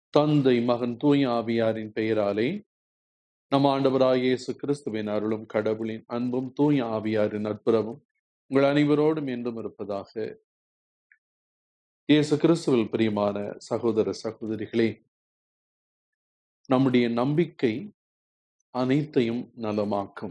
தந்தை மகன் தூய ஆவியாரின் பெயராலே நம் ஆண்டவராகிய இயேசு கிறிஸ்துவின் அருளும் கடவுளின் அன்பும் தூய ஆவியாரின் நட்புறவும் உங்கள் அனைவரோடும் என்றும் இருப்பதாக இயேசு கிறிஸ்துவில் பிரியமான சகோதர சகோதரிகளே நம்முடைய நம்பிக்கை அனைத்தையும் நலமாக்கும்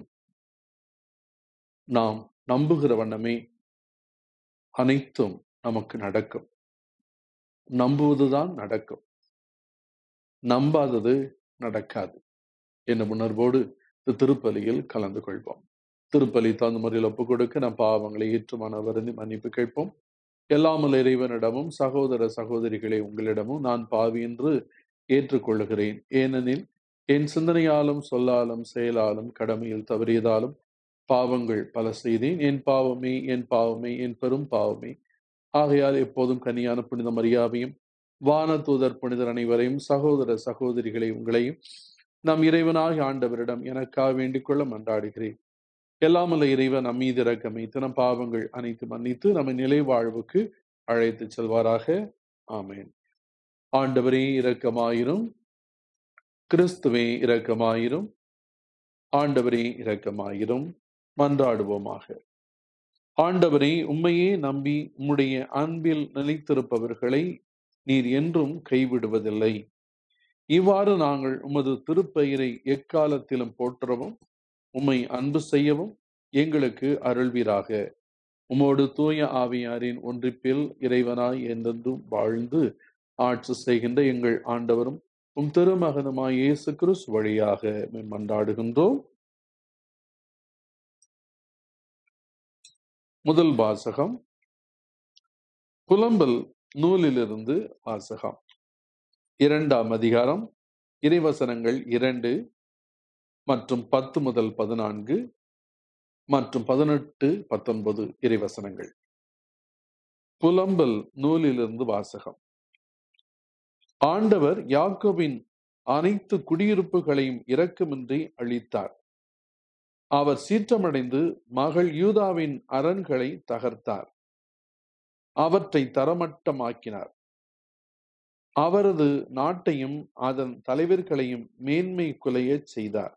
நாம் நம்புகிற வண்ணமே அனைத்தும் நமக்கு நடக்கும் நம்புவதுதான் நடக்கும் நம்பாதது நடக்காது என்னும் உணர்வோடு இந்த திருப்பலியில் கலந்து கொள்வோம் திருப்பலி தகுந்த முறையில் ஒப்புக் கொடுக்க நம் பாவங்களை ஏற்று மன வருந்தி மன்னிப்பு கேட்போம் எல்லாமல் இறைவனிடமும் சகோதர சகோதரிகளை உங்களிடமும் நான் பாவி என்று ஏற்றுக்கொள்ளுகிறேன் ஏனெனில் என் சிந்தனையாலும் சொல்லாலும் செயலாலும் கடமையில் தவறியதாலும் பாவங்கள் பல செய்தேன் என் பாவமே என் பாவமே என் பெரும் பாவமே ஆகையால் எப்போதும் கனியான புனித மரியாவையும் வான தூதர் புனிதர் அனைவரையும் சகோதர சகோதரிகளை உங்களையும் நம் இறைவனாக ஆண்டவரிடம் எனக்காக வேண்டிக் கொள்ள மன்றாடுகிறேன் எல்லாமல்ல இறைவன் நம் மீது இறக்கமைத்து நம் பாவங்கள் அனைத்து மன்னித்து நம்மை நிலை வாழ்வுக்கு அழைத்து செல்வாராக ஆமேன் ஆண்டவரே இரக்கமாயிரும் கிறிஸ்துவே இரக்கமாயிரும் ஆண்டவரே இரக்கமாயிரும் மன்றாடுவோமாக ஆண்டவரே உம்மையே நம்பி உம்முடைய அன்பில் நிலைத்திருப்பவர்களை நீர் என்றும் கைவிடுவதில்லை இவ்வாறு நாங்கள் உமது திருப்பெயரை எக்காலத்திலும் போற்றவும் உம்மை அன்பு செய்யவும் எங்களுக்கு அருள்வீராக உமோடு தூய ஆவியாரின் ஒன்றிப்பில் இறைவனாய் என்றென்றும் வாழ்ந்து ஆட்சி செய்கின்ற எங்கள் ஆண்டவரும் உம் திருமகனுமாய் இயேசு கிறிஸ்து வழியாக மன்றாடுகின்றோம் முதல் வாசகம் புலம்பல் நூலிலிருந்து வாசகம் இரண்டாம் அதிகாரம் இறைவசனங்கள் இரண்டு மற்றும் பத்து முதல் பதினான்கு மற்றும் பதினெட்டு பத்தொன்பது இறைவசனங்கள் புலம்பல் நூலிலிருந்து வாசகம் ஆண்டவர் யாக்கோவின் அனைத்து குடியிருப்புகளையும் இரக்கமின்றி அளித்தார் அவர் சீற்றமடைந்து மகள் யூதாவின் அரண்களை தகர்த்தார் அவற்றை தரமட்டமாக்கினார் அவரது நாட்டையும் அதன் தலைவர்களையும் மேன்மை குலையச் செய்தார்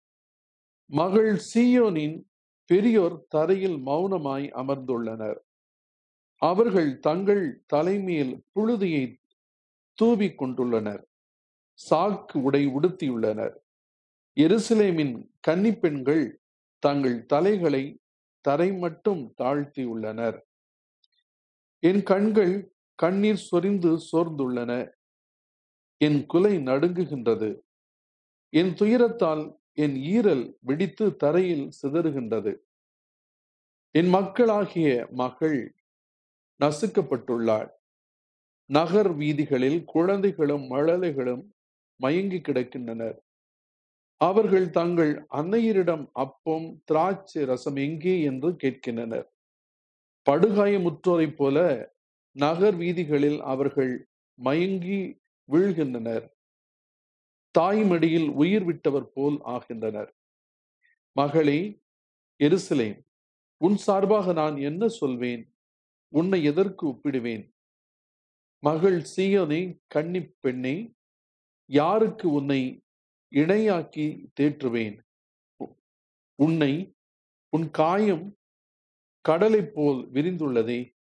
மகள் சீயோனின் பெரியோர் தரையில் மௌனமாய் அமர்ந்துள்ளனர் அவர்கள் தங்கள் தலைமையில் புழுதியை தூவி கொண்டுள்ளனர் சாக்கு உடை உடுத்தியுள்ளனர் எருசலேமின் கன்னிப்பெண்கள் தங்கள் தலைகளை தரை மட்டும் தாழ்த்தியுள்ளனர் என் கண்கள் கண்ணீர் சொரிந்து சோர்ந்துள்ளன என் குலை நடுங்குகின்றது என் துயரத்தால் என் ஈரல் வெடித்து தரையில் சிதறுகின்றது என் மக்களாகிய மகள் நசுக்கப்பட்டுள்ளாள் நகர் வீதிகளில் குழந்தைகளும் மழலைகளும் மயங்கி கிடக்கின்றனர் அவர்கள் தங்கள் அன்னையரிடம் அப்பம் திராட்சை ரசம் எங்கே என்று கேட்கின்றனர் படுகாயமுற்றோரைப் போல நகர் வீதிகளில் அவர்கள் மயங்கி வீழ்கின்றனர் தாய்மடியில் உயிர் விட்டவர் போல் ஆகின்றனர் மகளே எருசலேம் உன் சார்பாக நான் என்ன சொல்வேன் உன்னை எதற்கு ஒப்பிடுவேன் மகள் சீயோனே கன்னி பெண்ணே யாருக்கு உன்னை இணையாக்கி தேற்றுவேன் உன்னை உன் காயம் கடலை போல் விரிந்துள்ளதே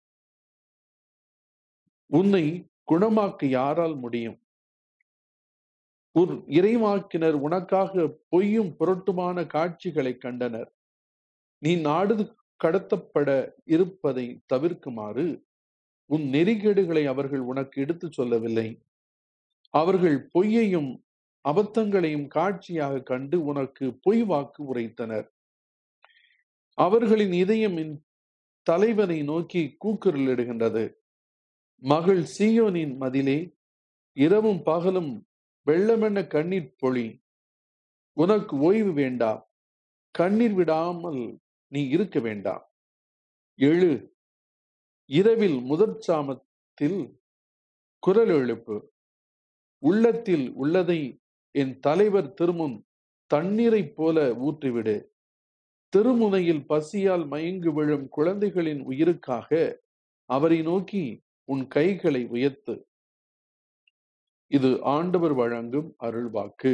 உன்னை குணமாக்க யாரால் முடியும் உன் இறைவாக்கினர் உனக்காக பொய்யும் புரட்டுமான காட்சிகளை கண்டனர் நீ நாடு கடத்தப்பட இருப்பதை தவிர்க்குமாறு உன் நெறிகேடுகளை அவர்கள் உனக்கு எடுத்துச் சொல்லவில்லை அவர்கள் பொய்யையும் அபத்தங்களையும் காட்சியாக கண்டு உனக்கு பொய் வாக்கு உரைத்தனர் அவர்களின் இதயம் தலைவனை நோக்கி கூக்குரலிடுகின்றது மகள் சீயோனின் மதிலே இரவும் பகலும் வெள்ளமென்ன கண்ணீர் பொழி உனக்கு ஓய்வு வேண்டாம் கண்ணீர் விடாமல் நீ இருக்க வேண்டாம் எழு இரவில் முதற் சாமத்தில் குரல் எழுப்பு உள்ளத்தில் உள்ளதை என் தலைவர் திருமுன் தண்ணீரைப் போல ஊற்றிவிடு திருமுனையில் பசியால் மயங்கி விழும் குழந்தைகளின் உயிருக்காக அவரை நோக்கி உன் கைகளை உயர்த்து இது ஆண்டவர் வழங்கும் அருள்வாக்கு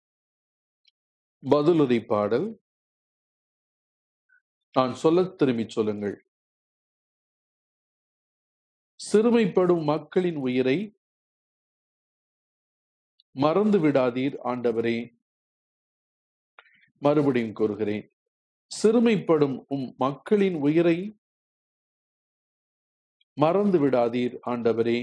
பதிலுரை பாடல் நான் சொல்லத் திரும்பிச் சொல்லுங்கள் சிறுமைப்படும் மக்களின் உயிரை மறந்து விடாதீர் ஆண்டவரே மறுபடியும் கூறுகிறேன் சிறுமைப்படும் உம் மக்களின் உயிரை மறந்து விடாதீர் ஆண்டவரே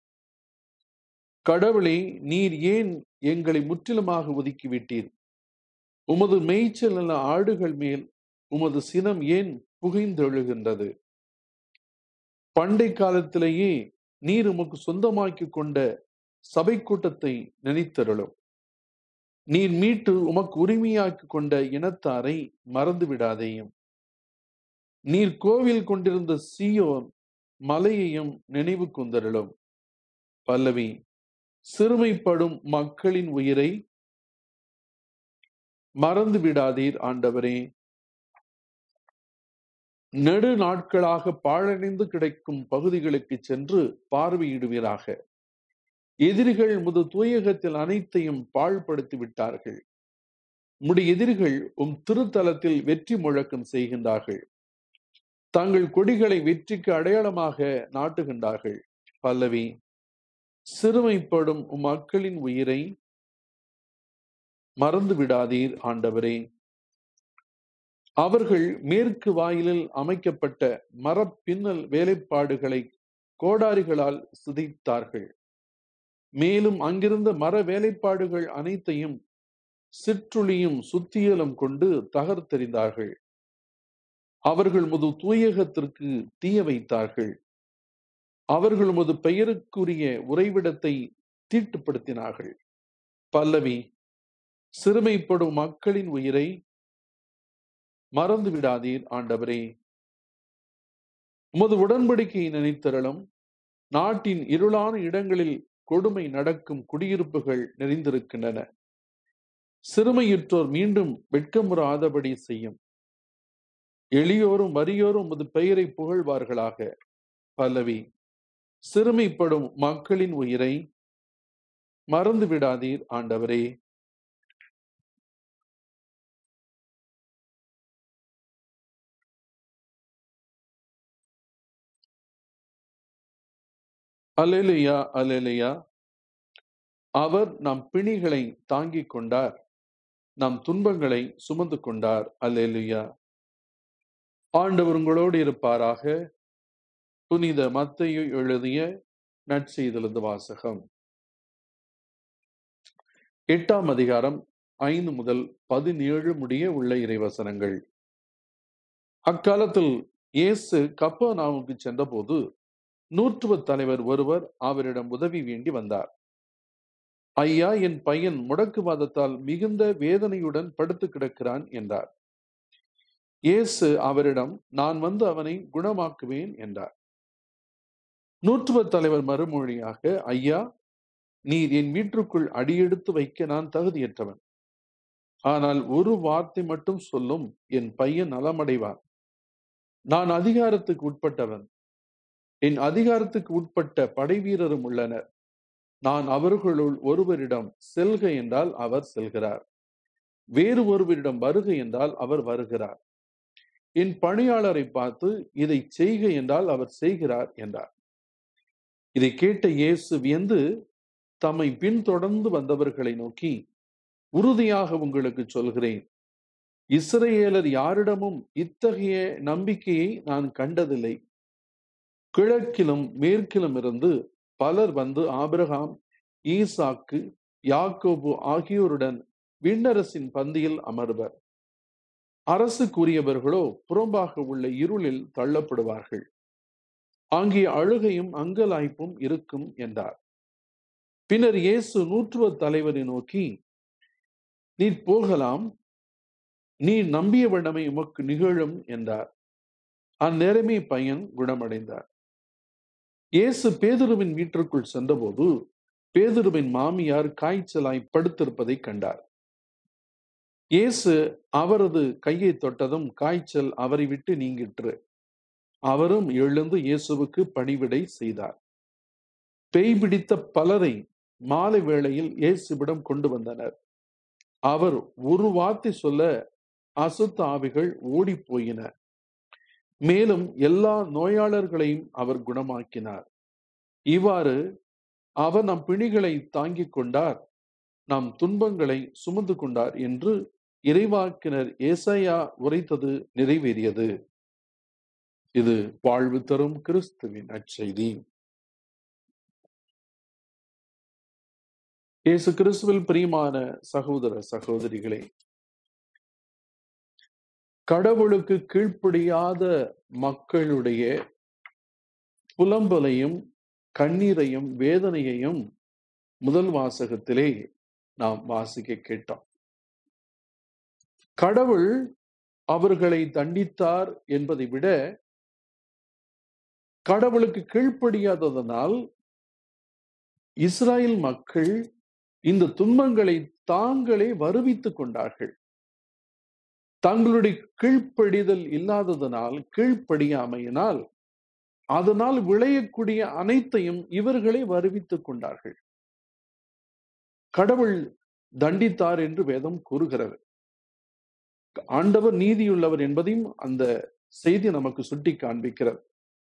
கடவுளே நீர் ஏன் எங்களை முற்றிலுமாக ஒதுக்கிவிட்டீர் உமது மேய்ச்சல் நல்ல ஆடுகள் மேல் உமது சினம் ஏன் புகைந்தெழுகின்றது பண்டை காலத்திலேயே நீர் உமக்கு சொந்தமாக்கி கொண்ட சபை கூட்டத்தை நினைத்தருளும் நீர் மீட்டு உமக்கு உரிமையாக்கி கொண்ட இனத்தாரை மறந்து விடாதேயும் நீர் கோவில் கொண்டிருந்த சீயோன் மலையையும் நினைவு குந்தருளும் பல்லவி சிறுமைப்படும் மக்களின் உயிரை மறந்து விடாதீர் ஆண்டவரே நெடு நாட்களாக பாழடைந்து கிடைக்கும் பகுதிகளுக்கு சென்று பார்வையிடுவீராக எதிரிகள் முது தூயகத்தில் அனைத்தையும் பாழ்படுத்தி விட்டார்கள் முடி எதிரிகள் உம் திருத்தலத்தில் வெற்றி முழக்கம் செய்கின்றார்கள் தங்கள் கொடிகளை வெற்றிக்கு அடையாளமாக நாட்டுகின்றார்கள் பல்லவி சிறுமைப்படும் உம் மக்களின் உயிரை மறந்து விடாதீர் ஆண்டவரே அவர்கள் மேற்கு வாயிலில் அமைக்கப்பட்ட மரப்பின்னல் வேலைப்பாடுகளை கோடாரிகளால் சிதைத்தார்கள் மேலும் அங்கிருந்த மர வேலைப்பாடுகள் அனைத்தையும் சிற்றுளியும் சுத்தியலும் கொண்டு தகர்த்தெறிந்தார்கள் அவர்கள் முது தூயகத்திற்கு தீய வைத்தார்கள் அவர்கள் முது பெயருக்குரிய உறைவிடத்தை தீட்டுப்படுத்தினார்கள் பல்லவி சிறுமைப்படும் மக்களின் உயிரை மறந்து விடாதீர் ஆண்டவரே உமது உடன்படிக்கையை நினைத்தரலும் நாட்டின் இருளான இடங்களில் கொடுமை நடக்கும் குடியிருப்புகள் நிறைந்திருக்கின்றன சிறுமையுற்றோர் மீண்டும் வெட்கமுறாதபடி செய்யும் எளியோரும் வறியோரும் உமது பெயரை புகழ்வார்களாக பல்லவி சிறுமைப்படும் மக்களின் உயிரை மறந்து விடாதீர் ஆண்டவரே அலேலுயா அலேலுயா அவர் நம் பிணிகளை தாங்கிக் கொண்டார் நம் துன்பங்களை சுமந்து கொண்டார் அலேலுயா ஆண்டவர் உங்களோடு இருப்பாராக புனித மத்தையு எழுதிய நற்செய்திலிருந்து வாசகம் எட்டாம் அதிகாரம் ஐந்து முதல் பதினேழு முடிய உள்ள இறைவசனங்கள் அக்காலத்தில் இயேசு கப்பனாவுக்கு சென்றபோது நூற்றுவ தலைவர் ஒருவர் அவரிடம் உதவி வேண்டி வந்தார் ஐயா என் பையன் முடக்குவாதத்தால் மிகுந்த வேதனையுடன் படுத்து கிடக்கிறான் என்றார் இயேசு அவரிடம் நான் வந்து அவனை குணமாக்குவேன் என்றார் நூற்றுவ தலைவர் மறுமொழியாக ஐயா நீர் என் வீட்டுக்குள் அடியெடுத்து வைக்க நான் தகுதியற்றவன் ஆனால் ஒரு வார்த்தை மட்டும் சொல்லும் என் பையன் நலமடைவான் நான் அதிகாரத்துக்கு உட்பட்டவன் என் அதிகாரத்துக்கு உட்பட்ட படை வீரரும் உள்ளனர் நான் அவர்களுள் ஒருவரிடம் செல்க என்றால் அவர் செல்கிறார் வேறு ஒருவரிடம் வருக என்றால் அவர் வருகிறார் என் பணியாளரை பார்த்து இதை செய்க என்றால் அவர் செய்கிறார் என்றார் இதை கேட்ட இயேசு வியந்து தம்மை பின்தொடர்ந்து வந்தவர்களை நோக்கி உறுதியாக உங்களுக்கு சொல்கிறேன் இஸ்ரேலர் யாரிடமும் இத்தகைய நம்பிக்கையை நான் கண்டதில்லை கிழக்கிலும் மேற்கிலும் இருந்து பலர் வந்து ஆபிரகாம் ஈசாக்கு யாக்கோபு ஆகியோருடன் விண்ணரசின் பந்தியில் அமர்வர் அரசுக்குரியவர்களோ புறம்பாக உள்ள இருளில் தள்ளப்படுவார்கள் அங்கே அழுகையும் அங்கலாய்ப்பும் இருக்கும் என்றார் பின்னர் இயேசு நூற்றுவ தலைவரை நோக்கி நீர் போகலாம் நீ நம்பிய வண்ணமை உமக்கு நிகழும் என்றார் அந்நேரமே பையன் குணமடைந்தார் இயேசு பேதுருவின் வீட்டிற்குள் சென்றபோது பேதுருவின் மாமியார் காய்ச்சலாய் படுத்திருப்பதை கண்டார் இயேசு அவரது கையை தொட்டதும் காய்ச்சல் அவரை விட்டு நீங்கிற்று அவரும் எழுந்து இயேசுவுக்கு பணிவிடை செய்தார் பேய் பிடித்த பலரை மாலை வேளையில் இயேசுவிடம் கொண்டு வந்தனர் அவர் ஒரு வார்த்தை சொல்ல அசுத்த ஆவிகள் ஓடி போயின மேலும் எல்லா நோயாளர்களையும் அவர் குணமாக்கினார் இவ்வாறு அவர் நம் பிணிகளை தாங்கிக் கொண்டார் நம் துன்பங்களை சுமந்து கொண்டார் என்று இறைவாக்கினர் ஏசாயா உரைத்தது நிறைவேறியது இது வாழ்வு தரும் கிறிஸ்துவின் நற்செய்தி இயேசு கிறிஸ்துவில் பிரியமான சகோதர சகோதரிகளே கடவுளுக்கு கீழ்ப்படியாத மக்களுடைய புலம்பலையும் கண்ணீரையும் வேதனையையும் முதல் வாசகத்திலே நாம் வாசிக்க கேட்டோம் கடவுள் அவர்களை தண்டித்தார் என்பதை விட கடவுளுக்கு கீழ்ப்படியாததனால் இஸ்ராயல் மக்கள் இந்த துன்பங்களை தாங்களே வருவித்துக் கொண்டார்கள் தங்களுடைய கீழ்ப்படிதல் இல்லாததனால் கீழ்ப்படியாமையினால் அதனால் விளையக்கூடிய அனைத்தையும் இவர்களே வருவித்துக் கொண்டார்கள் கடவுள் தண்டித்தார் என்று வேதம் கூறுகிறது ஆண்டவர் நீதியுள்ளவர் என்பதையும் அந்த செய்தி நமக்கு சுட்டி காண்பிக்கிறது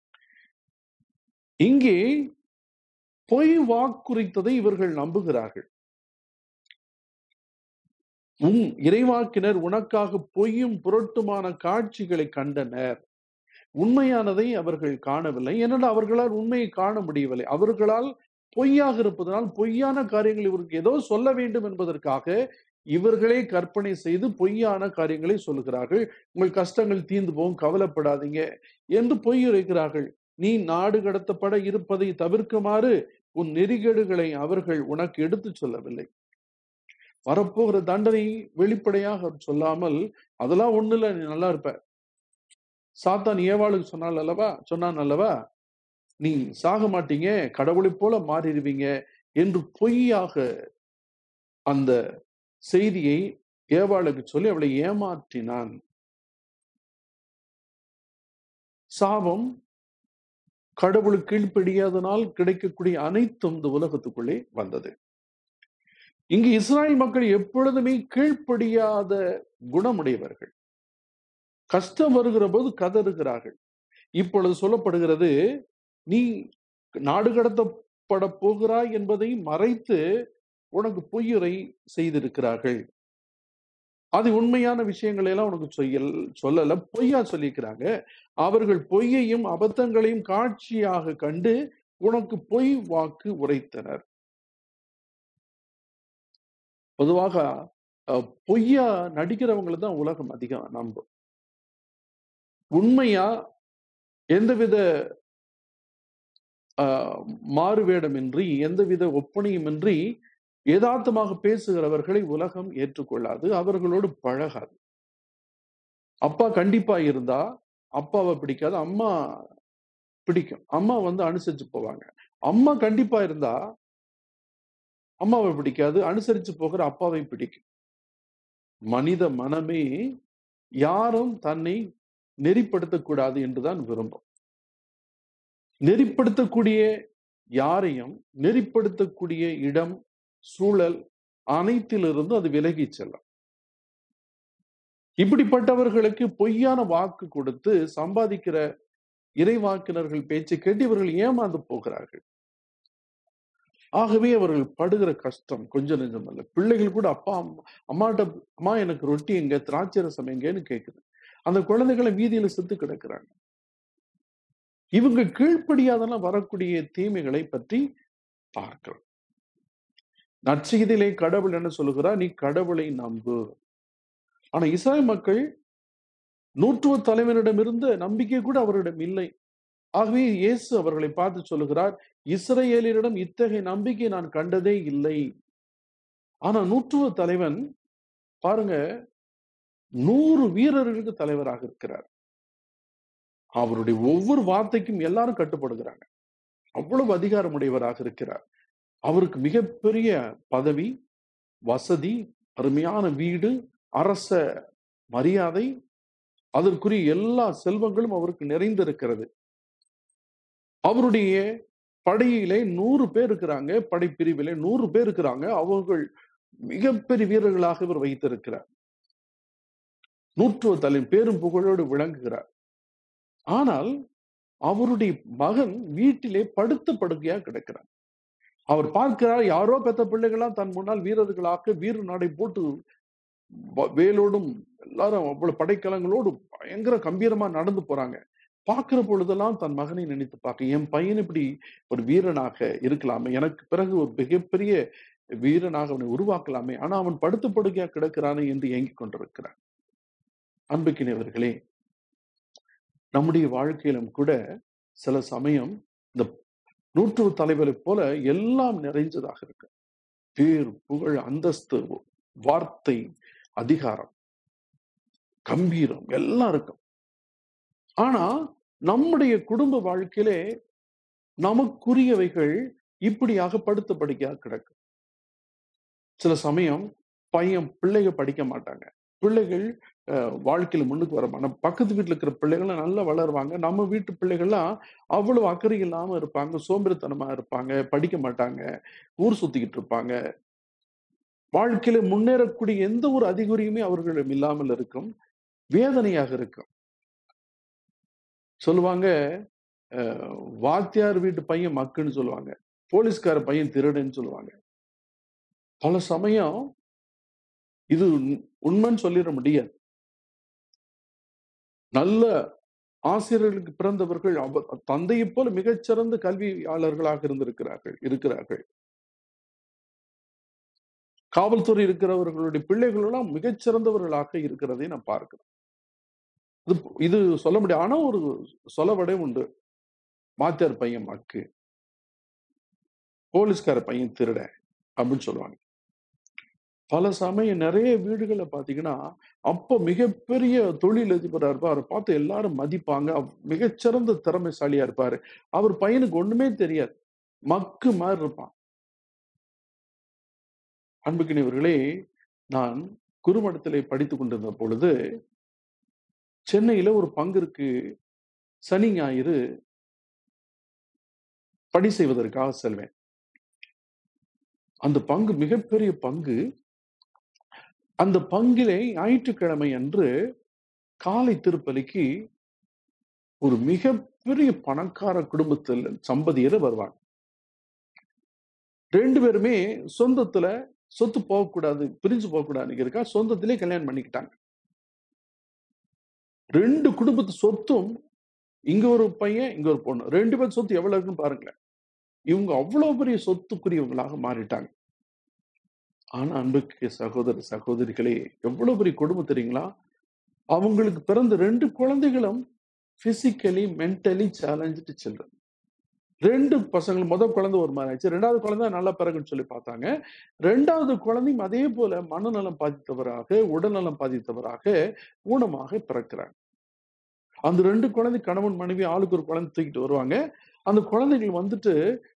இங்கே பொய் வாக்குரைத்ததை இவர்கள் நம்புகிறார்கள் உன் இறைவாக்கினர் உனக்காக பொய்யும் புரட்டுமான காட்சிகளை கண்டனர் உண்மையானதை அவர்கள் காணவில்லை ஏனென்றால் அவர்களால் உண்மையை காண முடியவில்லை அவர்களால் பொய்யாக இருப்பதனால் பொய்யான காரியங்கள் இவருக்கு ஏதோ சொல்ல வேண்டும் என்பதற்காக இவர்களே கற்பனை செய்து பொய்யான காரியங்களை சொல்கிறார்கள் உங்கள் கஷ்டங்கள் தீர்ந்து போகும் கவலைப்படாதீங்க என்று பொய் உரைக்கிறார்கள் நீ நாடு கடத்தப்பட இருப்பதை தவிர்க்குமாறு உன் நெறிகேடுகளை அவர்கள் உனக்கு எடுத்து சொல்லவில்லை வரப்போகிற தண்டனை வெளிப்படையாக சொல்லாமல் அதெல்லாம் ஒண்ணு இல்ல நீ நல்லா இருப்ப சாத்தான் ஏவாளுக்கு சொன்னால் அல்லவா சொன்னான் அல்லவா நீ சாக மாட்டீங்க கடவுளைப் போல மாறிடுவீங்க என்று பொய்யாக அந்த செய்தியை ஏவாளுக்கு சொல்லி அவளை ஏமாற்றினான் சாபம் கடவுளுக்கு கீழ்ப்படியாதனால் கிடைக்கக்கூடிய அனைத்தும் இந்த உலகத்துக்குள்ளே வந்தது இங்கு இஸ்ராயல் மக்கள் எப்பொழுதுமே கீழ்ப்படியாத குணமுடையவர்கள் கஷ்டம் வருகிற போது கதறுகிறார்கள் இப்பொழுது சொல்லப்படுகிறது நீ நாடு கடத்தப்பட போகிறாய் என்பதை மறைத்து உனக்கு பொய்யுரை செய்திருக்கிறார்கள் அது உண்மையான விஷயங்களை எல்லாம் உனக்கு சொல் சொல்லல பொய்யா சொல்லியிருக்கிறாங்க அவர்கள் பொய்யையும் அபத்தங்களையும் காட்சியாக கண்டு உனக்கு பொய் வாக்கு உரைத்தனர் பொதுவாக அஹ், பொய்யா நடிக்கிறவங்களை தான் உலகம் அதிகம் நம்பும் உண்மையா எந்தவித ஆஹ், மாறுவேடமின்றி எந்தவித ஒப்பனையுமின்றி யதார்த்தமாக பேசுகிறவர்களை உலகம் ஏற்றுக்கொள்ளாது அவர்களோடு பழகாது அப்பா கண்டிப்பா இருந்தா அப்பாவை பிடிக்காது அம்மா பிடிக்கும் அம்மா வந்து அனுசரிச்சு போவாங்க அம்மா கண்டிப்பா இருந்தா அம்மாவை பிடிக்காது அனுசரிச்சு போகிற அப்பாவை பிடிக்கும் மனித மனமே யாரும் தன்னை நெறிப்படுத்தக்கூடாது என்றுதான் விரும்பும் நெறிப்படுத்தக்கூடிய யாரையும் நெறிப்படுத்தக்கூடிய இடம் சூழல் அனைத்திலிருந்து அது விலகி செல்லும் இப்படிப்பட்டவர்களுக்கு பொய்யான வாக்கு கொடுத்து சம்பாதிக்கிற இறைவாக்கினர்கள் பேச்சை கேட்டு இவர்கள் ஏமாந்து போகிறார்கள் ஆகவே அவர்கள் படுகிற கஷ்டம் கொஞ்சம் நெஞ்சம் அல்ல பிள்ளைகள் கூட அப்பா அம்மா அம்மாட்ட அம்மா எனக்கு ரொட்டி எங்க திராட்சை ரசம் எங்கன்னு கேக்குது அந்த குழந்தைகளை வீதியில செத்து கிடக்குறாங்க இவங்க கீழ்ப்படியாதெல்லாம் வரக்கூடிய தீமைகளை பற்றி பார்க்கிறோம் நற்செய்தியிலே கடவுள் என்ன சொல்லுகிறார் நீ கடவுளை நம்பு ஆனா இஸ்ராயல் மக்கள் நூற்றுவ தலைவனிடம் இருந்த நம்பிக்கை கூட அவரிடம் இல்லை ஆகவே இயேசு அவர்களை பார்த்து சொல்லுகிறார் இஸ்ரேலியரிடம் இத்தகைய நம்பிக்கை நான் கண்டதே இல்லை ஆனா நூற்றுவ தலைவன் பாருங்க நூறு வீரர்களுக்கு தலைவராக இருக்கிறார் அவருடைய ஒவ்வொரு வார்த்தைக்கும் எல்லாரும் கட்டுப்படுகிறாங்க அவ்வளவு அதிகாரமுடையவராக இருக்கிறார் அவருக்கு மிகப்பெரிய பதவி வசதி அருமையான வீடு அரச மரியாதை அதற்குரிய எல்லா செல்வங்களும் அவருக்கு நிறைந்திருக்கிறது அவருடைய படையிலே நூறு பேர் இருக்கிறாங்க படைப்பிரிவிலே நூறு பேர் இருக்கிறாங்க அவர்கள் மிகப்பெரிய வீரர்களாக இவர் வைத்திருக்கிறார் நூற்றுவ தலை பேரும் புகழோடு விளங்குகிறார் ஆனால் அவருடைய மகன் வீட்டிலே படுத்த படுக்கையா கிடக்கிறார் அவர் பார்க்கிறார் யாரோ பெத்த பிள்ளைகளாம் தன் முன்னால் வீரர்களாக வீர நடை போட்டு வ- வேலோடும் எல்லாரும் அவ்வளவு படைக்கலங்களோடு பயங்கர கம்பீரமா நடந்து போறாங்க பார்க்கிற பொழுதெல்லாம் தன் மகனை நினைத்து பார்க்க என் பையன் இப்படி ஒரு வீரனாக இருக்கலாமே எனக்கு பிறகு ஒரு மிகப்பெரிய வீரனாக அவனை உருவாக்கலாமே ஆனா அவன் படுத்து படுக்கையா கிடக்கிறானே என்று ஏங்கிக் கொண்டிருக்கிறான் அன்புக்கினவர்களே நம்முடைய வாழ்க்கையிலும் கூட சில சமயம் இந்த நூற்று தலைவரைப் போல எல்லாம் நிறைஞ்சதாக இருக்கு பேர் புகழ் அந்தஸ்து வார்த்தை அதிகாரம் கம்பீரம் எல்லாம் இருக்கும் ஆனா நம்முடைய குடும்ப வாழ்க்கையிலே நமக்குரியவைகள் இப்படியாக படுத்த படிக்கையாக கிடக்கும் சில சமயம் பையன் பிள்ளைங்க படிக்க மாட்டாங்க பிள்ளைகள் அஹ், வாழ்க்கையில முன்னுக்கு வர மாட்டாங்க பக்கத்து வீட்டுல இருக்கிற பிள்ளைகள்லாம் நல்லா வளருவாங்க நம்ம வீட்டு பிள்ளைகள்லாம் அவ்வளவு அக்கறை இல்லாம இருப்பாங்க சோம்பேறித்தனமா இருப்பாங்க படிக்க மாட்டாங்க ஊர் சுத்திக்கிட்டு இருப்பாங்க வாழ்க்கையில முன்னேறக்கூடிய எந்த ஒரு அறிகுறியுமே அவர்களிடம் இல்லாமல் இருக்கும் வேதனையாக இருக்கும் சொல்லுவாங்க அஹ், வாத்தியார் வீட்டு பையன் மக்குன்னு சொல்லுவாங்க போலீஸ்கார பையன் திருடன்னு சொல்லுவாங்க பல சமயம் இது உண்- உண்மைன்னு சொல்லிட முடியாது நல்ல ஆசிரியர்களுக்கு பிறந்தவர்கள் அவ- தந்தையைப் போல மிகச்சிறந்த கல்வியாளர்களாக இருந்திருக்கிறார்கள் இருக்கிறார்கள் காவல்துறை இருக்கிறவர்களுடைய பிள்ளைகளெல்லாம் மிகச்சிறந்தவர்களாக இருக்கிறதை நான் பார்க்கிறேன் இது இது சொல்ல முடியாது ஆனா ஒரு சொலவடை உண்டு மாத்தியார் பையன் மக்கு போலீஸ்கார பையன் திருட அப்படின்னு சொல்லுவாங்க பல சமயம் நிறைய வீடுகளை பாத்தீங்கன்னா அப்ப மிகப்பெரிய தொழிலதிபரா இருப்பார் அவரை பார்த்து எல்லாரும் மதிப்பாங்க அவ்- மிகச்சிறந்த திறமைசாலியா இருப்பாரு அவர் பையனுக்கு ஒண்ணுமே தெரியாது மக்கு மாதிரி இருப்பான் அன்புக்கினவர்களே நான் குறுமடத்திலே படித்துக் கொண்டிருந்த பொழுது சென்னையில ஒரு பங்கிற்கு சனி ஞாயிறு பணி செய்வதற்காக செல்வேன் அந்த பங்கு மிகப்பெரிய பங்கு அந்த பங்கிலே ஞாயிற்றுக்கிழமை அன்று காலை திருப்பலிக்கு ஒரு மிகப்பெரிய பணக்கார குடும்பத்தில் சம்பதியர் வருவாங்க ரெண்டு பேருமே சொந்தத்துல சொத்து போகக்கூடாது பிரிஞ்சு போகக்கூடாதுன்னு இருக்கா சொந்தத்திலே கல்யாணம் பண்ணிக்கிட்டாங்க ரெண்டு குடும்பத்து சொத்தும் இங்க ஒரு பையன் இங்க ஒரு பொண்ணு ரெண்டு பேர் சொத்து எவ்வளவு இருக்குன்னு பாருங்களேன் இவங்க அவ்வளவு பெரிய சொத்துக்குரியவங்களாக மாறிட்டாங்க ஆனா அன்புக்கு சகோதர சகோதரிகளே எவ்வளவு பெரிய குடும்பம் தெரியுங்களா அவங்களுக்கு பிறந்த ரெண்டு குழந்தைகளும் பிசிக்கலி மென்டலி சேலஞ்சு சில்ட்ரன் ரெண்டு பசங்கள் முதல் குழந்தை ஒரு மாதிரி ஆச்சு ரெண்டாவது குழந்தை நல்லா பிறகுன்னு சொல்லி பார்த்தாங்க ரெண்டாவது குழந்தையும் அதே போல மனநலம் பாதித்தவராக உடல்நலம் பாதித்தவராக ஊனமாக பிறக்கிறாங்க அந்த ரெண்டு குழந்தை கணவன் மனைவி ஆளுக்கு ஒரு குழந்தை தூக்கிட்டு வருவாங்க அந்த குழந்தைகள் வந்துட்டு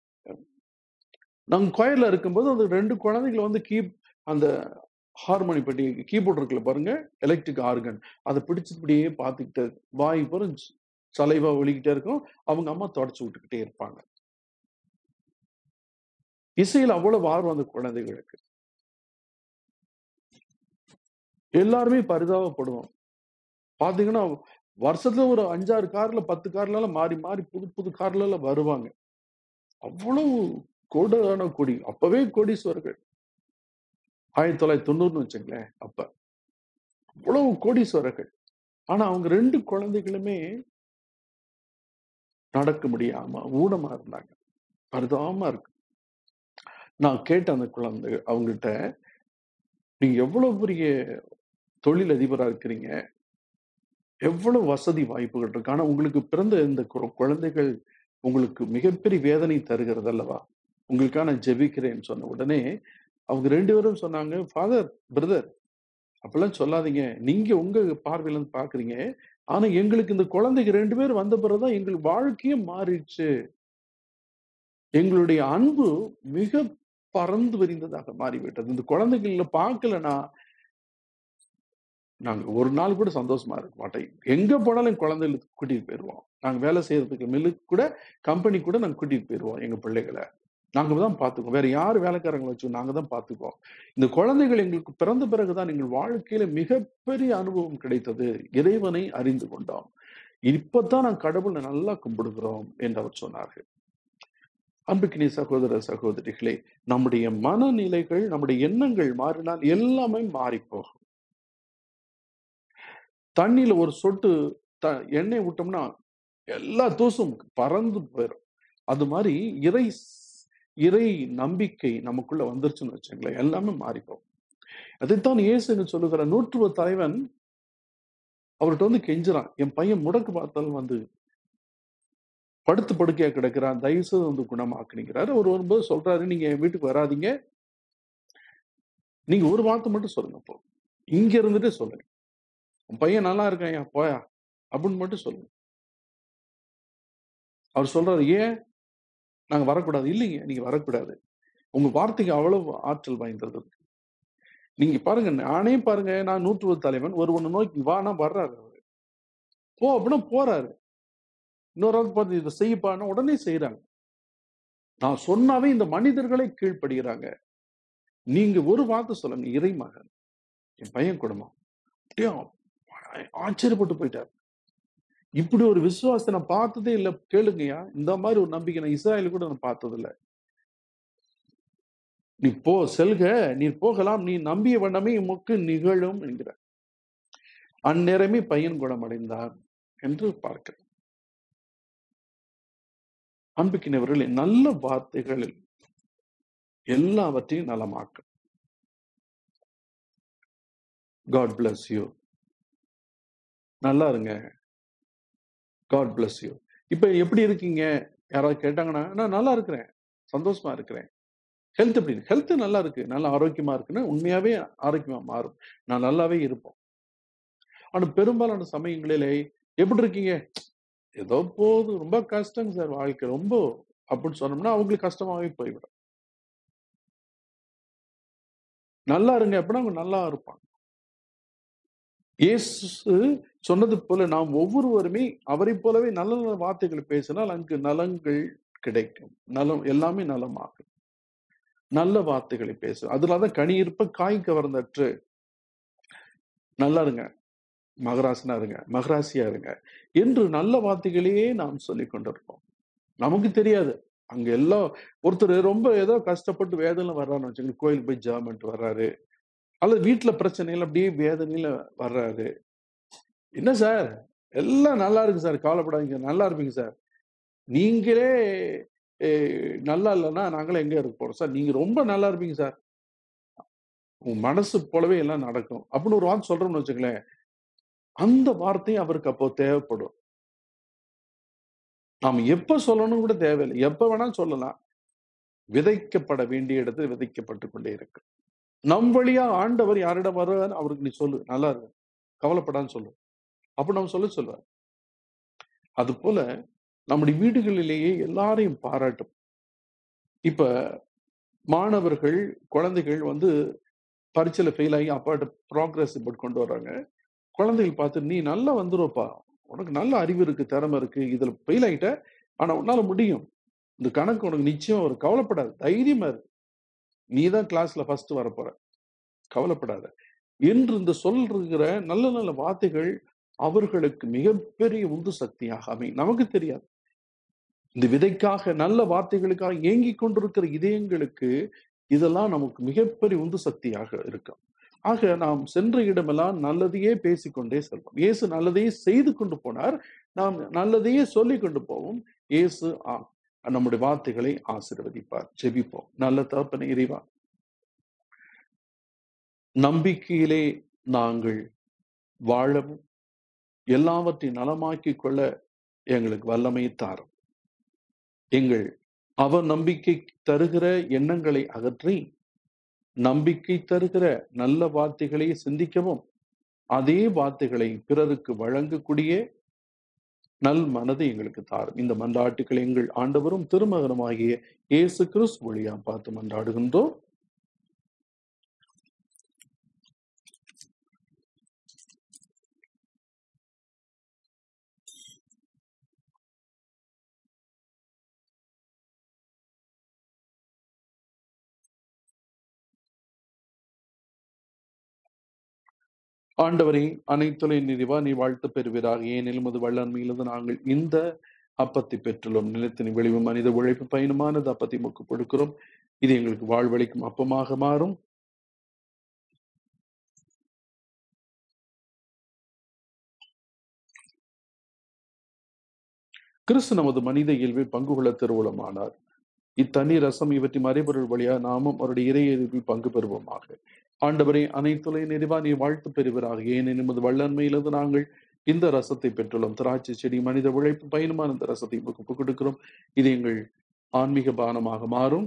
நாங்க கோயில்ல இருக்கும்போது அந்த ரெண்டு குழந்தைகள் வந்து கீ அந்த ஹார்மோனி பெட்டி கீபோர்ட் இருக்குல்ல பாருங்க எலக்ட்ரிக் ஆர்கன் அதை பிடிச்சு இப்படியே பார்த்துக்கிட்டு வாய் போற சலைவா ஒழிக்கிட்டே இருக்கும் அவங்க அம்மா தொடச்சு விட்டுக்கிட்டே இருப்பாங்க இசையில் அவ்வளவு ஆர்வம் அந்த குழந்தைகளுக்கு எல்லாருமே பரிதாபப்படுவோம் பாத்தீங்கன்னா வருஷத்துல ஒரு அஞ்சாறு கார்ல பத்து கார்ல எல்லாம் மாறி மாறி புது புது கார்ல எல்லாம் வருவாங்க அவ்வளவு கோடான கொடி அப்பவே கோடீஸ்வரர்கள் ஆயிரத்தி தொள்ளாயிரத்தி தொண்ணூறுன்னு வச்சுங்களேன் அப்ப அவ்வளவு கோடீஸ்வரர்கள் ஆனா அவங்க ரெண்டு குழந்தைகளுமே நடக்க முடியாம ஊனமா இருந்தாங்க பரிதாபமா இருக்கு நான் கேட்ட அந்த குழந்தை அவங்ககிட்ட நீங்க எவ்வளவு பெரிய தொழில் அதிபரா இருக்கிறீங்க எவ்வளவு வசதி வாய்ப்புகள் இருக்கு ஆனா உங்களுக்கு பிறந்த இந்த கு- குழந்தைகள் உங்களுக்கு மிகப்பெரிய வேதனை தருகிறது அல்லவா உங்களுக்காக நான் ஜெபிக்கிறேன்னு சொன்ன உடனே அவங்க ரெண்டு பேரும் சொன்னாங்க ஃபாதர் பிரதர் அப்பெல்லாம் சொல்லாதீங்க நீங்க உங்க பார்வையில இருந்து பாக்குறீங்க ஆனா எங்களுக்கு இந்த குழந்தைங்க ரெண்டு பேர் வந்த பிறகுதான் எங்கள் வாழ்க்கையே மாறிடுச்சு எங்களுடைய அன்பு மிக பறந்து விரிந்ததாக மாறிவிட்டது இந்த குழந்தைகள பார்க்கலனா நாங்க ஒரு நாள் கூட சந்தோஷமா இருக்க மாட்டோம் எங்க போனாலும் என் குழந்தைகளை கூட்டிட்டு போயிடுவோம் நாங்க வேலை செய்யறதுக்கு மில்லுக்கு கூட கம்பெனி கூட நாங்க கூட்டிட்டு போயிடுவோம் எங்க பிள்ளைகளை நாங்க தான் பார்த்துக்குவோம் வேற யார் வேலைக்காரங்களை வச்சு நாங்க தான் பார்த்துக்குவோம் இந்த குழந்தைகள் எங்களுக்கு பிறந்த பிறகுதான் எங்கள் வாழ்க்கையில மிகப்பெரிய அனுபவம் கிடைத்தது இறைவனை அறிந்து கொண்டோம் இப்பதான் நான் கடவுளை நல்லா கும்பிடுகிறோம் என்று அவர் சொன்னார்கள் அன்புக்கினி சகோதர சகோதரிகளே நம்முடைய மனநிலைகள் நம்முடைய எண்ணங்கள் மாறினால் எல்லாமே மாறி போகும் தண்ணியில ஒரு சொட்டு த எண்ணெய் விட்டோம்னா எல்லா தூசும் பறந்து போயிடும் அது மாதிரி இறை இறை நம்பிக்கை நமக்குள்ள வந்துருச்சுன்னு வச்சுங்களேன் எல்லாமே மாறிப்போம் அதைத்தான் இயேசுன்னு சொல்லுகிற நூற்றுவ தலைவன் அவர்கிட்ட வந்து கெஞ்சுறான் என் பையன் முடக்கு பார்த்தாலும் வந்து படுத்து படுக்கையா கிடக்கிறான் தயவு செய்து வந்து குணமாக்குனீங்கிறாரு அவர் வரும்போது சொல்றாரு நீங்க என் வீட்டுக்கு வராதீங்க நீங்க ஒரு வார்த்தை மட்டும் சொல்லுங்க போ இங்க இருந்துட்டே சொல்லுங்க உன் பையன் நல்லா இருக்கான் ஏன் போயா அப்படின்னு மட்டும் சொல்லுங்க அவர் சொல்றாரு ஏன் நாங்க வரக்கூடாது இல்லைங்க நீங்க வரக்கூடாது உங்க வார்த்தைக்கு அவ்வளவு ஆற்றல் வாய்ந்தது நீங்க பாருங்க நானே பாருங்க நான் நூற்றுவது தலைவன் ஒருவனை நோக்கி வானா வர்றாரு அவரு போ அப்படின்னா போறாரு இன்னொரு ஆள் பார்த்து இதை செய்யப்பான்னா உடனே செய்யறாங்க நான் சொன்னாவே இந்த மனிதர்களை கீழ்ப்படுகிறாங்க நீங்க ஒரு வார்த்தை சொல்லுங்க இறைமகன் என் பையன் குடும்பம் அப்படியே ஆச்சரியப்பட்டு போயிட்டார் இப்படி ஒரு விசுவாசத்தை நான் பார்த்ததே இல்லை கேளுங்கய்யா இந்த மாதிரி ஒரு நம்பிக்கை நான் இஸ்ராயல் கூட நான் பார்த்தது இல்லை நீ போ செல்க நீ போகலாம் நீ நம்பிய வண்ணமே உமக்கு நிகழும் என்கிறார் அந்நேரமே பையன் குணமடைந்தார் என்று பார்க்கிறேன் அன்புக்கினவர்களே நல்ல வார்த்தைகளில் எல்லாவற்றையும் நலமாக்கும் காட் பிளஸ் யூ நல்லா இருங்க காட் பிளஸ் யூ இப்ப எப்படி இருக்கீங்க யாராவது கேட்டாங்கன்னா நான் நல்லா இருக்கிறேன் சந்தோஷமா இருக்கிறேன் ஹெல்த் எப்படி ஹெல்த் நல்லா இருக்கு நல்லா ஆரோக்கியமா இருக்குன்னு உண்மையாவே ஆரோக்கியமா மாறும் நான் நல்லாவே இருப்போம் ஆனா பெரும்பாலான சமயங்களிலே எப்படி இருக்கீங்க ஏதோ போகுது ரொம்ப கஷ்டங்க சார் வாழ்க்கை ரொம்ப அப்படின்னு சொன்னோம்னா அவங்களுக்கு கஷ்டமாவே போய்விடும் நல்லா இருங்க அப்படின்னா அவங்க நல்லா இருப்பாங்க இயேசு சொன்னது போல நாம் ஒவ்வொருவருமே அவரை போலவே நல்ல நல்ல வார்த்தைகளை பேசினால் அங்கு நலங்கள் கிடைக்கும் நலம் எல்லாமே நலமாகும் நல்ல வார்த்தைகளை பேசு அதனாலதான் கனி இருப்ப காய் கவர்ந்தற்று நல்லா இருங்க மகராசனா இருங்க மகராசியா இருங்க என்று நல்ல வார்த்தைகளையே நாம் சொல்லி கொண்டிருப்போம் நமக்கு தெரியாது அங்க எல்லாம் ஒருத்தர் ரொம்ப ஏதோ கஷ்டப்பட்டு வேதனை வர்றான்னு வச்சுக்கோங்க கோயிலுக்கு போய் ஜாமெண்ட் வர்றாரு அல்லது வீட்டுல பிரச்சனைகள் அப்படியே வேதனையில வர்றாரு என்ன சார் எல்லாம் நல்லா இருக்கு சார் கவலைப்படாதீங்க நல்லா இருப்பீங்க சார் நீங்களே நல்லா இல்லைன்னா நாங்களும் எங்க இருக்க போறோம் சார் நீங்க ரொம்ப நல்லா இருப்பீங்க சார் உங்க மனசு போலவே எல்லாம் நடக்கும் அப்படின்னு ஒரு வார்த்தை சொல்றோம்னு வச்சுங்களேன் அந்த வார்த்தை அவருக்கு அப்போ தேவைப்படும் நாம் எப்ப சொல்லணும் கூட தேவையில்லை எப்ப வேணாலும் சொல்லலாம் விதைக்கப்பட வேண்டிய இடத்துல விதைக்கப்பட்டு கொண்டே இருக்கு நம் வழியா ஆண்டவர் யாரிடம் வருவார் அவருக்கு நீ சொல்லு நல்லா இருக்கு கவலைப்படான்னு சொல்லு அப்ப நம்ம சொல்ல சொல்லுவார் அது போல நம்முடைய வீடுகளிலேயே எல்லாரையும் பாராட்டும் இப்ப மாணவர்கள் குழந்தைகள் வந்து பரீட்சையில ஃபெயில் ஆகி அப்பாட்ட ப்ராக்ரஸ் ரிப்போர்ட் கொண்டு வர்றாங்க குழந்தைகள் பார்த்து நீ நல்லா வந்துருவப்பா உனக்கு நல்ல அறிவு இருக்கு திறமை இருக்கு இதுல ஃபெயில் ஆகிட்ட ஆனா உன்னால முடியும் இந்த கணக்கு உனக்கு நிச்சயம் ஒரு கவலைப்படாது தைரியமா இருக்கு நீ தான் கிளாஸ்ல ஃபர்ஸ்ட் வரப்போற கவலைப்படாத என்று இந்த சொல்ற நல்ல நல்ல வார்த்தைகள் அவர்களுக்கு மிகப்பெரிய உந்து சக்தியாக அமை நமக்கு தெரியாது இந்த விதைக்காக நல்ல வார்த்தைகளுக்காக ஏங்கிக் கொண்டிருக்கிற இதயங்களுக்கு இதெல்லாம் நமக்கு மிகப்பெரிய உந்து சக்தியாக இருக்கும் ஆக நாம் சென்ற இடமெல்லாம் நல்லதையே பேசிக்கொண்டே செல்வோம் இயேசு நல்லதையே செய்து கொண்டு போனார் நாம் நல்லதையே சொல்லிக் கொண்டு போவோம் இயேசு நம்முடைய வார்த்தைகளை ஆசிர்வதிப்பார் ஜெபிப்போம் நல்ல தகப்பன இறைவா நம்பிக்கையிலே நாங்கள் வாழவும் எல்லாவற்றையும் நலமாக்கிக் கொள்ள எங்களுக்கு வல்லமை தாரும் எங்கள் அவ நம்பிக்கை தருகிற எண்ணங்களை அகற்றி நம்பிக்கை தருகிற நல்ல வார்த்தைகளை சிந்திக்கவும் அதே வார்த்தைகளை பிறருக்கு வழங்கக்கூடிய நல் மனதை எங்களுக்கு தாரும் இந்த மன்றாட்டுக்களை எங்கள் ஆண்டவரும் திருமகனுமாகிய இயேசு கிறிஸ்து வழியா பார்த்து மன்றாடுகின்றோம் ஆண்டவரே அனைத்துலை நிறைவா நீ வாழ்த்து பெறுவீராக ஏனெனும் அது வல்லன்மையிலிருந்து நாங்கள் இந்த அப்பத்தை பெற்றுள்ளோம் நிலத்தின் விளைவு மனித உழைப்பு பயனுமானது அப்பத்தை முக்கு கொடுக்கிறோம் இது எங்களுக்கு வாழ்வளிக்கும் அப்பமாக மாறும் கிறிஸ்து நமது மனித இயல்பில் பங்கு கொள்ள திருவுளமானார் இத்தண்ணி ரசம் இவற்றின் மறைபொருள் வழியாக நாமும் அவருடைய இறையியல்பில் பங்கு பெறுவோமாக ஆண்டவரை அனைத்துலை நிறைவா நீ வாழ்த்து பெறுவீராக ஏனெனும் அது வல்லன்மையிலிருந்து நாங்கள் இந்த ரசத்தை பெற்றுள்ளோம் திராட்சை செடி மனித உழைப்பு பயனுமான இந்த ரசத்தை உமக்கு கொடுக்கிறோம் இது எங்கள் ஆன்மீக பானமாக மாறும்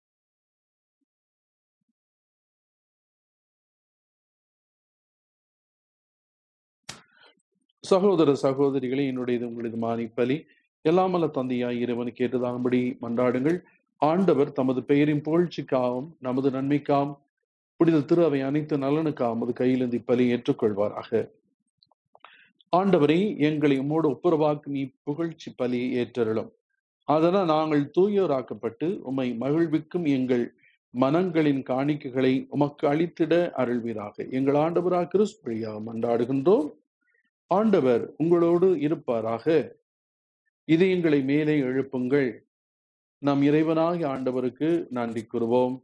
சகோதர சகோதரிகளே என்னுடையது உங்களது மானிப்பலி எல்லாமல்ல தந்தையாய் இறைவனுக்கு ஏற்றதாகும்படி மன்றாடுங்கள் ஆண்டவர் தமது பெயரின் புகழ்ச்சிக்காகவும் நமது நன்மைக்காகவும் புனித திரு அவை அனைத்து நலனுக்காகவும் அது கையிலிருந்து இப்பலி ஏற்றுக்கொள்வாராக ஆண்டவரை எங்களை உம்மோடு ஒப்புரவாக்கும் இப்புகழ்ச்சி பலியை ஏற்றருளும் அதனால் நாங்கள் தூயோராக்கப்பட்டு உம்மை மகிழ்விக்கும் எங்கள் மனங்களின் காணிக்கைகளை உமக்கு அளித்திட அருள்வீராக எங்கள் ஆண்டவராக கிறிஸ்து வழியாக மன்றாடுகின்றோம் ஆண்டவர் உங்களோடு இருப்பாராக இதயங்களை மேலே எழுப்புங்கள் நம் இறைவனாகிய ஆண்டவருக்கு நன்றி கூறுவோம்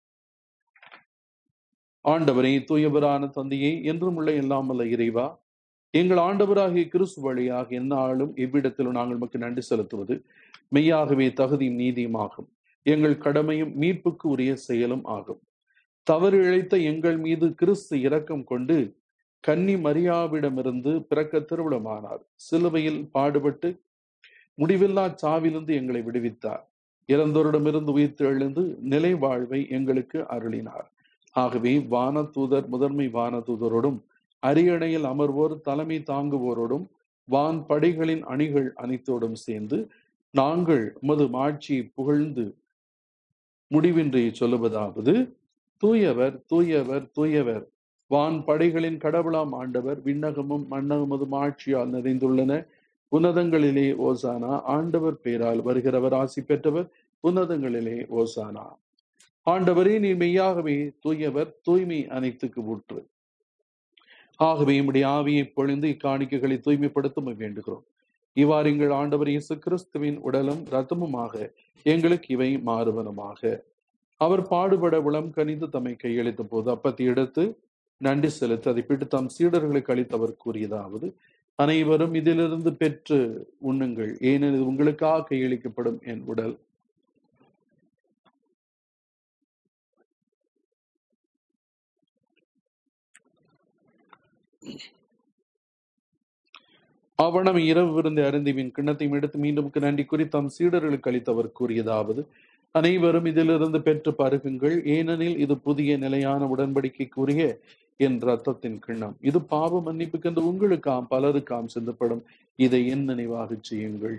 ஆண்டவரே தூயவரான தந்தையே என்றும் உள்ள எல்லாம் வல்ல இறைவா எங்கள் ஆண்டவராகிய கிறிஸ்து வழியாக எந்நாளும் எவ்விடத்திலும் நாங்கள் நமக்கு நன்றி செலுத்துவது மெய்யாகவே தகுதியும் நீதியும் ஆகும் எங்கள் கடமையும் மீட்புக்கு உரிய செயலும் ஆகும் தவறு இழைத்த எங்கள் மீது கிறிஸ்து இரக்கம் கொண்டு கன்னி மரியாவிடமிருந்து பிறக்க திருவிழமானார் சிலுவையில் பாடுபட்டு முடிவில்லா சாவிலிருந்து எங்களை விடுவித்தார் இறந்தோரிடமிருந்து உயிர்த்து எழுந்து நிலை வாழ்வை எங்களுக்கு அருளினார் ஆகவே வானதூதர் முதன்மை வானதூதரோடும் அரியணையில் அமர்வோர் தலைமை தாங்குவோரோடும் வான் படைகளின் அணிகள் அனைத்தோடும் சேர்ந்து நாங்கள் உமது மாட்சியை புகழ்ந்து முடிவின்றி சொல்லுவதாவது தூயவர் தூயவர் தூயவர் வான் படைகளின் கடவுளாம் ஆண்டவர் விண்ணகமும் மன்னகமதும் ஆட்சியால் நிறைந்துள்ளன உன்னதங்களிலே ஓசானா ஆண்டவர் பேரால் வருகிறவர் ஆசி பெற்றவர் உன்னதங்களிலே ஓசானா ஆண்டவரே நீ மெய்யாகவே தூயவர் தூய்மை அனைத்துக்கு ஊற்று ஆகவே உம்முடைய ஆவியை பொழிந்து இக்காணிக்கைகளை தூய்மைப்படுத்த வேண்டுகிறோம் இவ்வாறு எங்கள் ஆண்டவர் இயேசு கிறிஸ்துவின் உடலும் இரத்தமுமாக எங்களுக்கு இவை மாறுவனமாக அவர் பாடுபட உளம் கனிந்து தம்மை கையளித்த போது அப்பத்தை எடுத்து நன்றி செலுத்தி அதை பிட்டு தம் சீடர்களுக்கு அளித்தவர் கூறியதாவது அனைவரும் இதிலிருந்து பெற்று உண்ணுங்கள் ஏனெனில் உங்களுக்காக கையளிக்கப்படும் என் உடல் அவனம் இரவு விருந்து அருந்திவின் கிண்ணத்தையும் எடுத்து மீண்டும் நன்றி கூறி தம் சீடர்களுக்கு அளித்தவர் கூறியதாவது அனைவரும் இதிலிருந்து பெற்று பருகுங்கள் ஏனெனில் இது புதிய நிலையான உடன்படிக்கைக்குரிய என் ரத்தத்தின் கிண்ணம் இது பாவ மன்னிப்புக்கென்று உங்களுக்காம் பலருக்காம் சிந்தப்படும் இதை என் நினைவாக செய்யுங்கள்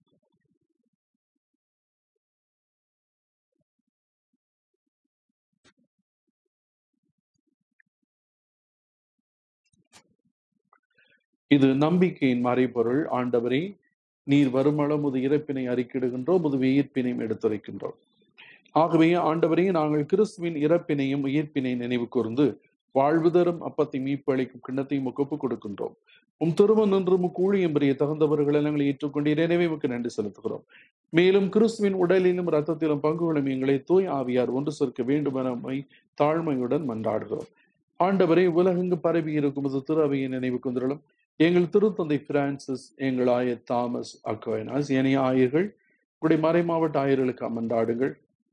இது நம்பிக்கையின் மறைபொருள் ஆண்டவரே நீர் வருமளம் முது இறப்பினை அறிக்கிடுகின்றோம் முது உயிர்ப்பினையும் எடுத்துரைக்கின்றோம் ஆகவே ஆண்டவரே நாங்கள் கிறிஸ்துவின் இறப்பினையும் உயிர்ப்பினை நினைவு கூர்ந்து வாழ்வு தரும் அப்பத்தை மீட்பு அளிக்கும் கிண்ணத்தையும் ஒப்பு கொடுக்கின்றோம் உம் திருமண் நின்று முக்கூழியம் பெரிய தகுந்தவர்களை நாங்கள் ஏற்றுக்கொண்டு எனவே உமக்கு நன்றி செலுத்துகிறோம் மேலும் கிறிஸ்துவின் உடலிலும் ரத்தத்திலும் பங்குகளும் எங்களை தூய் ஆவியார் ஒன்று சேர்க்க வேண்டும் என உம்மை தாழ்மையுடன் மன்றாடுகிறோம் ஆண்டவரை உலகெங்கு பரவி இருக்கும் இது திரு அவையின் நினைவு கொண்டிருளும் எங்கள் திருத்தந்தை பிரான்சிஸ் எங்கள் ஆயர் தாமஸ் அக்வைனாஸ் ஏனைய ஆயர்கள் உங்களுடைய மறை மாவட்ட ஆயர்களுக்கு அமர்ந்தாடுங்கள்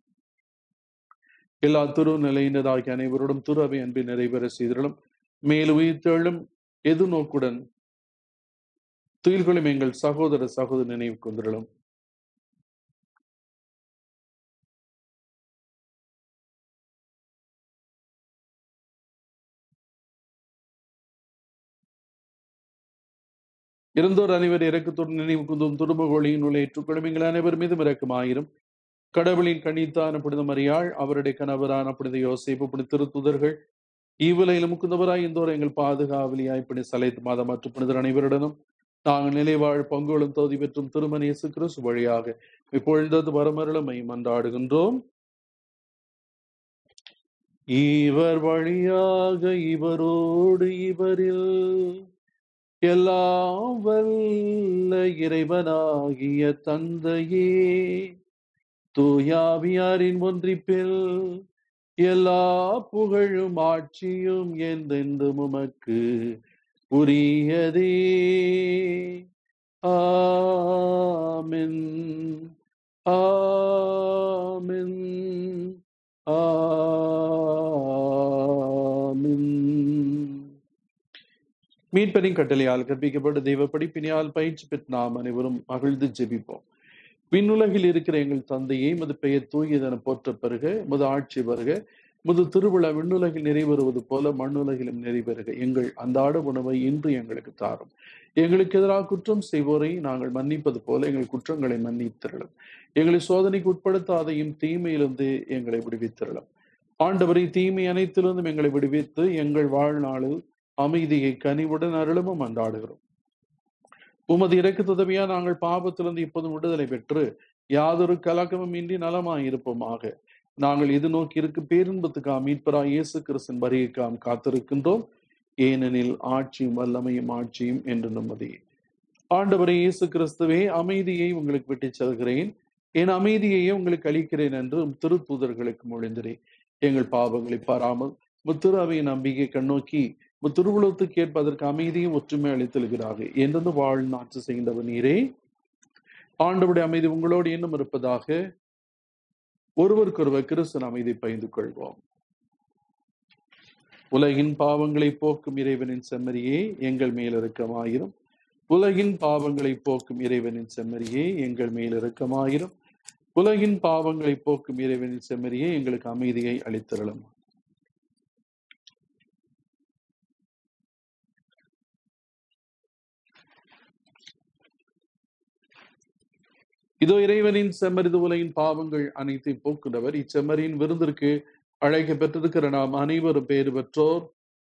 எல்லா திரு நிலையினராகிய அனைவரோடும் திரு அவை அன்பை நிறைவேற செய்திருளும் மேலும் உயிர்த்தெழும் எது நோக்குடன் துயில்களும் எங்கள் சகோதர சகோதர நினைவு கொண்டிருளும் இருந்தோர் அனைவர் இறக்கத்துடன் நினைவு குந்தும் துருபகோழியின் உள்ள ஏற்றுக்கொள்ளும் எங்கள் அனைவர் மீதும் இறக்கமாயிரும் கடவுளின் கணித்தான புனித மரியாள் அவருடைய கணவரான புனித யோசிப்பு புனித திருத்துதர்கள் ஈவிலையில் முக்குந்தவராய் இந்தோர் எங்கள் பாதுகாவலியாய் புனித சலைத்து மாதம் மற்றும் புனிதர் அனைவருடனும் நாங்கள் நிலைவாழ் பங்குகளும் தகுதி பெற்றும் திருமண இயேசு கிறிஸ்து வழியாக இப்பொழுது வரமருளமை மன்றாடுகின்றோம் இவர் வழியாக இவரோடு இவரில் எல்லாம் வல்ல இறைவனாகிய தந்தையே தூயாவியாரின் ஒன்றிப்பில் எல்லா புகழும் ஆட்சியும் என்றென்றும் உமக்கு உரியதே ஆமென் ஆமென் ஆமென் மீட்பரின் கட்டளையால் கற்பிக்கப்பட்ட தெய்வ படிப்பினியால் பயிற்சி பெற்ற நாம் அனைவரும் மகிழ்ந்து ஜெபிப்போம் விண்ணுலகில் இருக்கிற எங்கள் தந்தையை மது பெயர் தூயதென போற்ற பெறுக முது ஆட்சி வருக முது திருவிழா விண்ணுலகில் நிறைவேறுவது போல மண்ணுலகிலும் நிறைவேறுக எங்கள் அன்றாட உணவை இன்று எங்களுக்கு தாரும் எங்களுக்கு எதிராக குற்றம் செய்வோரை நாங்கள் மன்னிப்பது போல எங்கள் குற்றங்களை மன்னித்திரளும் எங்களை சோதனைக்கு உட்படுத்தாதையும் தீமையிலிருந்து எங்களை விடுவித்திரளும் ஆண்டவரை தீமை அனைத்திலிருந்தும் எங்களை விடுவித்து எங்கள் வாழ்நாளில் அமைதியை கனிவுடன் அருளமும் அன்றாடுகிறோம் உமது இறக்கு உதவியா நாங்கள் பாவத்திலிருந்து இப்போதும் விடுதலை பெற்று யாதொரு கலக்கமும் இன்றி நலமாயிருப்போமாக நாங்கள் இது நோக்கி இருக்கு பேரின்பத்துக்காக மீட்பரா இயேசு கிறிஸ்தன் வருகைக்காம் காத்திருக்கின்றோம் ஏனெனில் ஆட்சியும் வல்லமையும் ஆட்சியும் என்று நம்மதே ஆண்டவரை இயேசு கிறிஸ்துவே அமைதியை உங்களுக்கு விட்டுச் செல்கிறேன் என் அமைதியையே உங்களுக்கு அளிக்கிறேன் என்று திருத்தூதர்களுக்கு மொழிந்திரேன் எங்கள் பாவங்களை பாராமல் முத்திரு அவையின் நம்பிக்கை கண்ணோக்கி முத்திருவுலத்துக்கு ஏற்பதற்கு அமைதியும் ஒற்றுமை அளித்தல்கிறார்கள் என்றென்று வாழ்நாட்டு செய்கின்றவர் நீரே ஆண்டவுடைய அமைதி உங்களோடு இன்னும் இருப்பதாக ஒருவருக்கொருவர் கிறிஸ்தன் அமைதி பகிர்ந்து கொள்வோம் உலகின் பாவங்களை போக்கும் இறைவனின் செம்மறியே எங்கள் மேல் இருக்கமாயிரும் உலகின் பாவங்களை போக்கும் இறைவனின் செம்மறியே எங்கள் மேல் இருக்கமாயிரும் உலகின் பாவங்களை போக்கும் இறைவனின் செம்மறியே எங்களுக்கு அமைதியை அளித்தருளும் இதோ இறைவனின் செம்மறிது உலகின் பாவங்கள் அனைத்தையும் போக்குகிறவர் இச்செம்மறியின் விருந்திற்கு அழைக்க பெற்றிருக்கிற நாம் அனைவரும் பேறு பெற்றோர்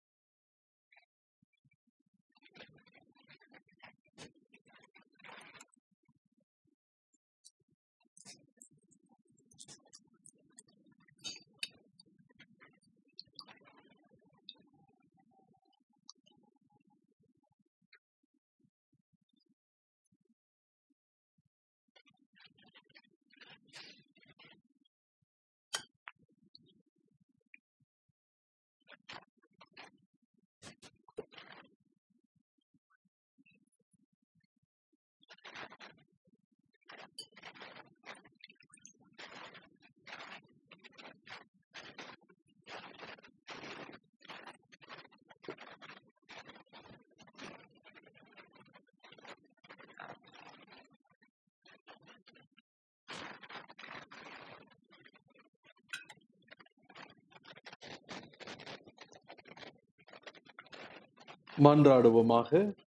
மன்றாடுவோமாக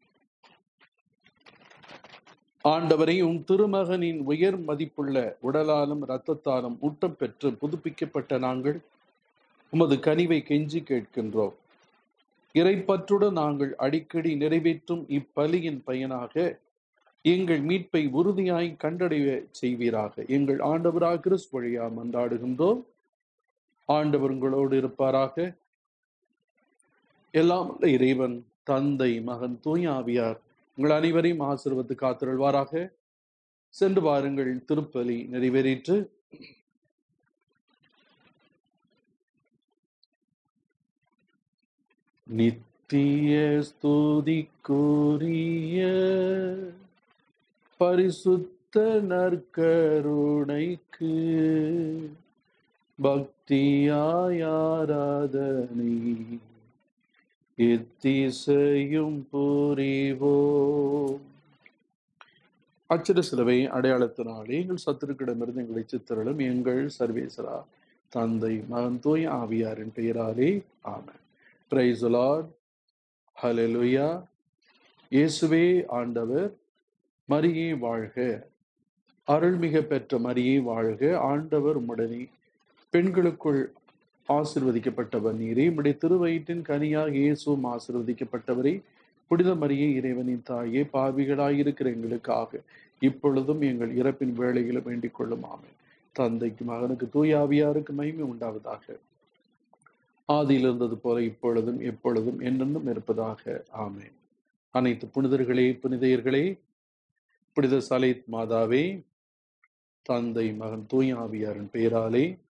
ஆண்டவரை உம் திருமகனின் உயர் மதிப்புள்ள உடலாலும் இரத்தத்தாலும் ஊட்டம் பெற்று புதுப்பிக்கப்பட்ட நாங்கள் உமது கனிவை கெஞ்சி கேட்கின்றோம் இறைப்பற்றுடன் நாங்கள் அடிக்கடி நிறைவேற்றும் இப்பலியின் பயனாக எங்கள் மீட்பை உறுதியாய் கண்டடைய செய்வீராக எங்கள் ஆண்டவராக கிறிஸ்து வழியா மன்றாடுகின்றோம் ஆண்டவர் உங்களோடு இருப்பாராக எல்லாம் வல்ல இறைவன் தந்தை மகன் தூய ஆவியார் உங்கள் அனைவரையும் ஆசிர்வத்து காத்திருள்வாராக சென்று வாருங்கள் திருப்பலி நிறைவேறிற்று நித்திய ஸ்துதிக்குரிய பரிசுத்த நற்கருணைக்கு பக்தியாய் ஆராதனை எத்திசையும் புரிவோம் அச்சிட சிலுவை அடையாளத்தினாலே எங்கள் சத்துருக்கிடமிருந்து எங்களை சித்திரலும் எங்கள் சர்வேசரா தந்தை மகன் தூய ஆவியாரின் பெயராலே ஆமென் பிரைஸ் லார்ட் ஹalleluya இயேசுவே ஆண்டவர் மரியே வாழ்க அருள்மிக பெற்ற மரியே வாழ்க ஆண்டவர் உடனே பெண்களுக்குள் ஆசிர்வதிக்கப்பட்டவர் நீரே உம்முடைய திருவயிற்றின் கனியாக இயேசுவும் ஆசிர்வதிக்கப்பட்டவரே புனித மரியே இறைவனின் தாயே பாவிகளாயிருக்கிற எங்களுக்காக இப்பொழுதும் எங்கள் இறப்பின் வேளையிலும் வேண்டிக் கொள்ளும் ஆமென் தந்தைக்கு மகனுக்கு தூய ஆவியாருக்கு மகிமை உண்டாவதாக ஆதியில் இருந்தது போல இப்பொழுதும் எப்பொழுதும் என்றென்றும் இருப்பதாக ஆமென் அனைத்து புனிதர்களே புனிதையர்களே புனித சலைத் மாதாவே தந்தை மகன் தூய ஆவியாரின் பெயராலே